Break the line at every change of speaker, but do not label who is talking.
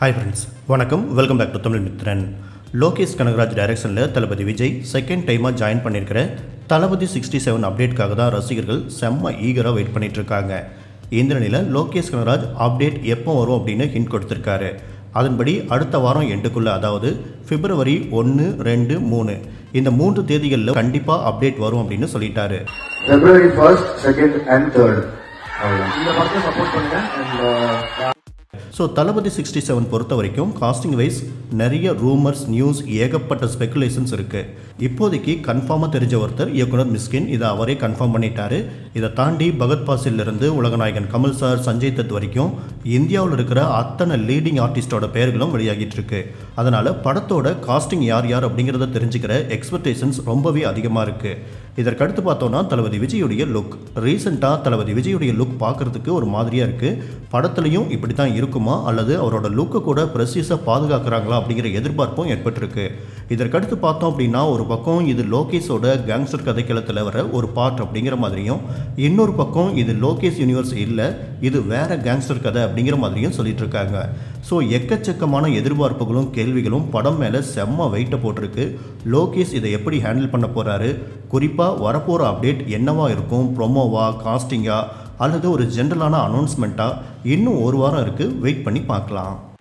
Hi friends வணக்கம் welcome back to Tamil Mithran Lokesh Kanagaraj டைரக்ஷனில் Thalapathy Vijay second டைமாக ஜாயின் பண்ணியிருக்கிற தளபதி சிக்ஸ்டி செவன் அப்டேட்காக தான் ரசிகர்கள் செம்ம ஈகராக வெயிட் பண்ணிட்டு இருக்காங்க இந்த நிலையில் லோகேஷ் கனகராஜ் அப்டேட் எப்போ வரும் அப்படின்னு ஹிண்ட் கொடுத்துருக்காரு அதன்படி அடுத்த வாரம் எண்டுக்குள்ளே அதாவது பிப்ரவரி ஒன்று ரெண்டு மூணு இந்த மூன்று தேதிகளில் கண்டிப்பாக அப்டேட் வரும் அப்படின்னு சொல்லிட்டாரு
February 1st, 2nd and 3rd. இந்த படத்தை சப்போர்ட் பண்ணுங்க and
so Thalapathy sixty seven பொறுத்த வரைக்கும் காஸ்டிங் வைஸ் நிறைய ரூமர்ஸ் நியூஸ் ஏகப்பட்ட ஸ்பெகுலேஷன்ஸ் இருக்குது இப்போதைக்கு கன்ஃபார்மாக தெரிஞ்ச ஒருத்தர் இயக்குனர் மிஸ்கின் இதை அவரே கன்ஃபார்ம் பண்ணிட்டாரு இதை தாண்டி பகத் பாசிலிருந்து உலகநாயகன் கமல் சார் சஞ்சய் தத் வரைக்கும் இந்தியாவில் இருக்கிற அத்தனை லீடிங் ஆர்டிஸ்டோட பெயர்களும் வெளியாகிட்டு இருக்கு அதனால் படத்தோட காஸ்டிங் யார் யார் அப்படிங்கிறத தெரிஞ்சுக்கிற எக்ஸ்பெக்டேஷன்ஸ் ரொம்பவே அதிகமாக இருக்குது இதற்கடுத்து பார்த்தோன்னா தளபதி விஜயுடைய லுக் ரீசெண்டாக தளபதி விஜயுடைய லுக் பார்க்குறதுக்கு ஒரு மாதிரியாக இருக்குது படத்துலையும் இப்படி தான் இருக்குமா அல்லது அவரோட லுக்கை கூட ப்ரெசிஸாக பாதுகாக்கிறாங்களா அப்படிங்கிற எதிர்பார்ப்பும் ஏற்பட்டிருக்கு இதற்கடுத்து பார்த்தோம் அப்படின்னா ஒரு பக்கம் இது லோகேஷோட கேங்ஸ்டர் கதைக்களத்தில் வர ஒரு பார்ட் அப்படிங்கிற மாதிரியும் இன்னொரு பக்கம் இது லோகேஷ் யூனிவர்ஸ் இல்லை இது வேற கேங்ஸ்டர் கதை அப்படிங்கிற மாதிரியும் சொல்லிட்டு இருக்காங்க ஸோ எக்கச்சக்கமான எதிர்பார்ப்புகளும் கேள்விகளும் படம் மேலே செம்ம வெயிட்டை போட்டிருக்கு லோகேஷ் இதை எப்படி ஹேண்டில் பண்ண போகிறாரு குறிப்பாக வரப்போகிற அப்டேட் என்னவா இருக்கும் ப்ரொமோவா காஸ்டிங்கா அல்லது ஒரு ஜென்ரலான அனௌன்ஸ்மெண்ட்டாக இன்னும் ஒரு வாரம் இருக்குது வெயிட் பண்ணி பார்க்கலாம்